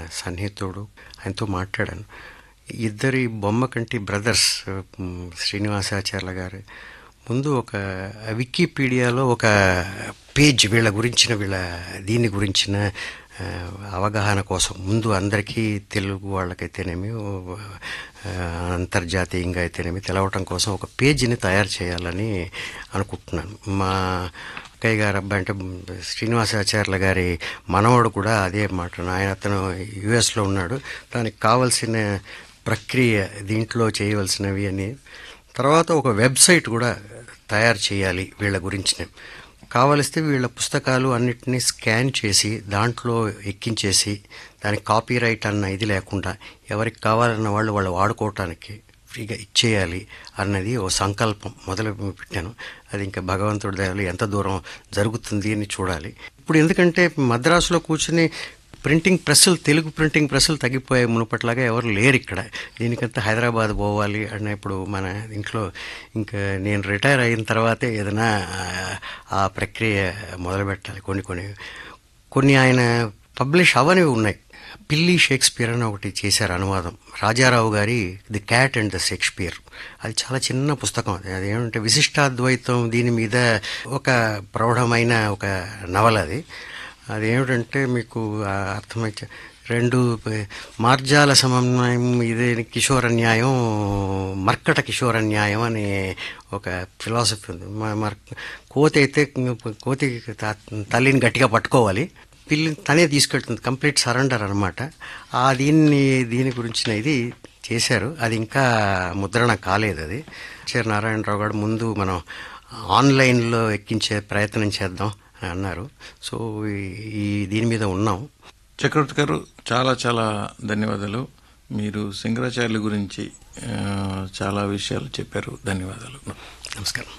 సన్నిహితుడు ఆయనతో మాట్లాడాను ఇద్దరి బొమ్మ కంటి బ్రదర్స్ ఉమ్, శ్రీనివాసాచార్య గారు ముందు ఒక వికీపీడియాలో ఒక పేజ్ వీళ్ళ గురించిన వీళ్ళ దీని గురించిన ఆ, అవగాహన కోసం ముందు అందరికీ తెలుగు వాళ్ళకైతేనేమి ఓ, ఆ, అంతర్జాతీయంగా అయితేనేమి తెలవటం కోసం ఒక పేజీని తయారు చేయాలని అనుకుంటున్నాను మా అక్కయ్య గారు అబ్బాయి అంటే శ్రీనివాసాచార్యుల గారి మనవడు కూడా అదే మాట ఆయన అతను యుఎస్లో ఉన్నాడు దానికి కావలసిన ప్రక్రియ దీంట్లో చేయవలసినవి అని తర్వాత ఒక వెబ్సైట్ కూడా తయారు చేయాలి వీళ్ళ గురించిన కావలిస్తే వీళ్ళ పుస్తకాలు అన్నిటినీ స్కాన్ చేసి దాంట్లో ఎక్కించేసి దానికి కాపీరైట్ అన్న ఇది లేకుండా ఎవరికి కావాలన్న వాళ్ళు వాళ్ళు వాడుకోవటానికి ఫ్రీగా ఇచ్చేయాలి అన్నది ఓ సంకల్పం మొదలు పెట్టాను అది ఇంకా భగవంతుడి దయలో ఎంత దూరం జరుగుతుంది అని చూడాలి ఇప్పుడు ఎందుకంటే మద్రాసులో కూర్చుని ప్రింటింగ్ ప్రెస్సులు తెలుగు ప్రింటింగ్ ప్రెస్సులు తగ్గిపోయాయి మునుపట్లాగా ఎవరు లేరు ఇక్కడ దీనికంతా హైదరాబాద్ పోవాలి అన్న ఇప్పుడు మన ఇంట్లో ఇంకా నేను రిటైర్ అయిన తర్వాతే ఏదైనా ఆ- ఆ ప్రక్రియ మొదలు పెట్టాలి కొన్ని కొన్ని కొన్ని ఆయన పబ్లిష్ అవనివి ఉన్నాయి పిల్లి షేక్స్పియర్ అని ఒకటి చేశారు అనువాదం రాజారావు గారి the cat and the Shakespeare అది చాలా చిన్న పుస్తకం అది అదేమంటే విశిష్టాద్వైతం దీని మీద ఒక ప్రౌఢమైన ఒక నవల అది అదేమిటంటే మీకు ఆ అర్థమైతే రెండు ప- మార్జాల సమన్వయం ఇదే కిషోర న్యాయం మర్కట కిషోర న్యాయం అనే ఒక ఫిలాసఫీ ఉంది మ- మర్ కోతి అయితే కోతి త- తల్లిని గట్టిగా పట్టుకోవాలి పిల్లి తనే తీసుకెళ్తుంది కంప్లీట్ సరెండర్ అనమాట ఆ దీన్ని దీని గురించిన ఇది చేశారు అది ఇంకా ముద్రణ కాలేదు అది చేరు నారాయణరావు గారు ముందు మనం ఆన్లైన్లో ఎక్కించే ప్రయత్నం చేద్దాం అని అన్నారు సో ఈ- ఈ దీని మీద ఉన్నాం చక్రవర్తి గారు చాలా చాలా ధన్యవాదాలు మీరు సింగరాచార్యుల గురించి ఆ, చాలా విషయాలు చెప్పారు ధన్యవాదాలు నమస్కారం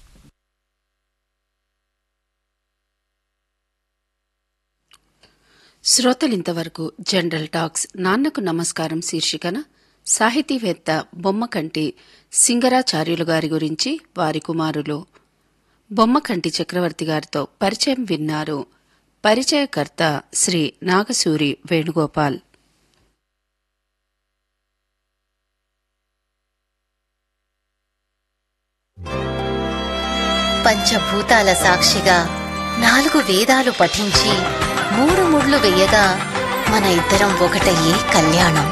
శ్రోతలింతవరకు జనరల్ టాక్స్ నాన్నకు నమస్కారం శీర్షికన సాహితీవేత్త బొమ్మకంటి సింగరాచార్యులు గారి గురించి వారి కుమారులు బొమ్మకంటి చక్రవర్తి గారితో పరిచయం విన్నారు పరిచయకర్త శ్రీ నాగసూరి వేణుగోపాల్ పంచభూతాల సాక్షిగా నాలుగు వేదాలు పఠించి మూడు ముళ్ళు వేయగా మన ఇద్దరం ఒకటయ్యే కళ్యాణం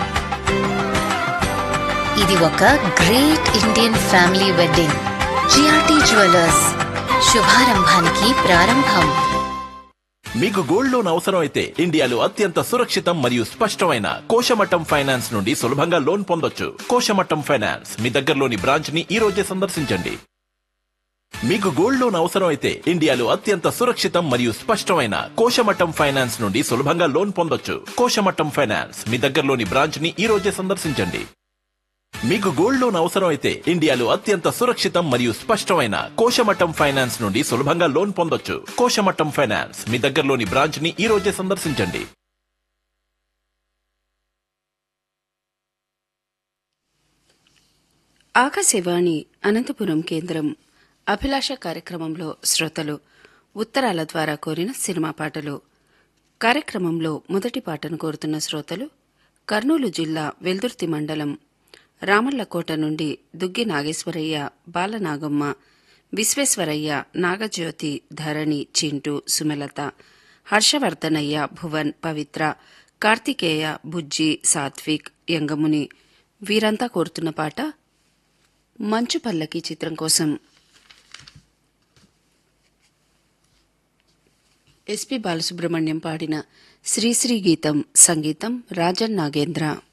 ఇది ఒక great Indian family wedding GRT jewellers శుభారంభానికి ప్రారంభం మీకు గోల్డ్ లోన్ అవసరం అయితే ఇండియాలో అత్యంత సురక్షితం మరియు స్పష్టమైన కోశమట్టం ఫైనాన్స్ నుండి సులభంగా లోన్ పొందొచ్చు కోశమట్టం ఫైనాన్స్ మీ దగ్గరలోని బ్రాంచ్ ని ఈ రోజే సందర్శించండి మీకు గోల్డ్ లోన్ అవసరం అయితే ఇండియాలో అత్యంత సురక్షితం మరియు స్పష్టమైన కోశమట్టం ఫైనాన్స్ నుండి సులభంగా లోన్ పొందొచ్చు కోశమట్టం ఫైనాన్స్ మీ దగ్గరలోని బ్రాంచ్ ని ఈ రోజే సందర్శించండి మీకు గోల్డ్ లోన్ అవసరం అయితే ఇండియాలో అత్యంత సురక్షితం మరియు స్పష్టమైన కోశమట్టం ఫైనాన్స్ నుండి సులభంగా లోన్ పొందొచ్చు కోశమట్టం ఫైనాన్స్ మీ దగ్గరలోని బ్రాంచ్ ని ఈ రోజే సందర్శించండి ఆకాశవాణి అనంతపురం కేంద్రం అభిలాష కార్యక్రమంలో శ్రోతలు ఉత్తరాల ద్వారా కోరిన సినిమా పాటలు కార్యక్రమంలో మొదటి పాటను కోరుతున్న శ్రోతలు కర్నూలు జిల్లా వెల్దుర్తి మండలం రామల్లకోట నుండి దుగ్గి నాగేశ్వరయ్య బాలనాగమ్మ విశ్వేశ్వరయ్య నాగజ్యోతి ధరణి చింటూ సుమలత హర్షవర్ధనయ్య భువన్ పవిత్ర కార్తికేయ బుజ్జి సాత్విక్ యంగముని వీరంతా కోరుతున్న పాట మంచు పల్లకి చిత్రం కోసం ఎస్పి బాలసుబ్రహ్మణ్యం పాడిన శ్రీశ్రీ గీతం సంగీతం రాజన్ నాగేంద్ర